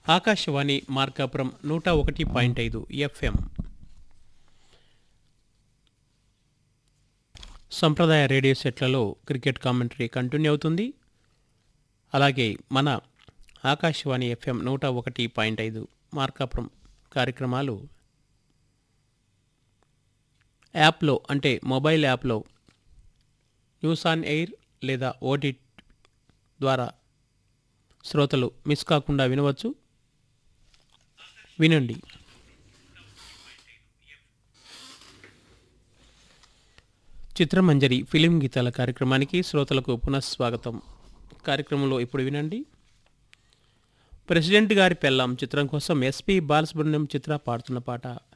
ఆకాశవాణి మార్కాపురం నూట ఒకటి పాయింట్ ఐదు ఎఫ్ఎం సంప్రదాయ రేడియో సెట్లలో క్రికెట్ కామెంటరీ కంటిన్యూ అవుతుంది అలాగే మన ఆకాశవాణి ఎఫ్ఎం నూట ఒకటి పాయింట్ ఐదు మార్కాపురం కార్యక్రమాలు యాప్లో అంటే మొబైల్ యాప్లో న్యూస్ ఆన్ ఎయిర్ లేదా ఓటీ ద్వారా శ్రోతలు మిస్ కాకుండా వినవచ్చు వినండి చిత్రమంజరి ఫిలిం గీతాల కార్యక్రమానికి శ్రోతలకు పునఃస్వాగతం కార్యక్రమంలో ఇప్పుడు వినండి ప్రెసిడెంట్ గారి పెళ్ళాం చిత్రం కోసం ఎస్పి బాలసుబ్రహ్మణ్యం చిత్ర పాడుతున్న పాట